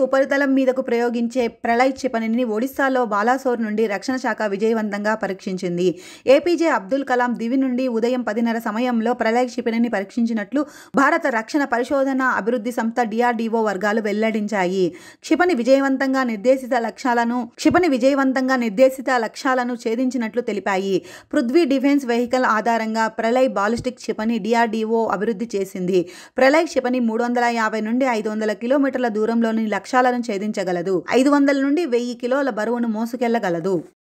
ఉపరితలం మీదకు ప్రయోగించే ప్రళయ్ క్షిపణిని ఒడిశాలో బాలాసోర్ నుండి రక్షణ శాఖ విజయవంతంగా పరీక్షించింది ఏపీజే అబ్దుల్ కలాం దివి నుండి ఉదయం పదిన్నర సమయంలో ప్రళయ్ క్షిపణిని పరీక్షించినట్లు భారత రక్షణ పరిశోధన అభివృద్ధి సంస్థ డిఆర్డీఓ వర్గాలు వెల్లడించాయి క్షిపణి విజయవంతంగా నిర్దేశిత లక్ష్యాలను క్షిపణి విజయవంతంగా నిర్దేశిత లక్ష్యాలను ఛేదించినట్లు తెలిపాయి పృథ్వీ డిఫెన్స్ వెహికల్ ఆధారంగా ప్రళయ్ బాలిస్టిక్ క్షిపణి డిఆర్డీఓ అభివృద్ధి చేసింది ప్రళయ్ క్షిపణి మూడు వందల యాభై నుండి ఐదు వందల కిలోమీటర్ల దూరంలోని లక్ష్యాలను ఛేదించగలదు ఐదు వందల నుండి వెయ్యి కిలోల బరువును మోసుకెళ్లగలదు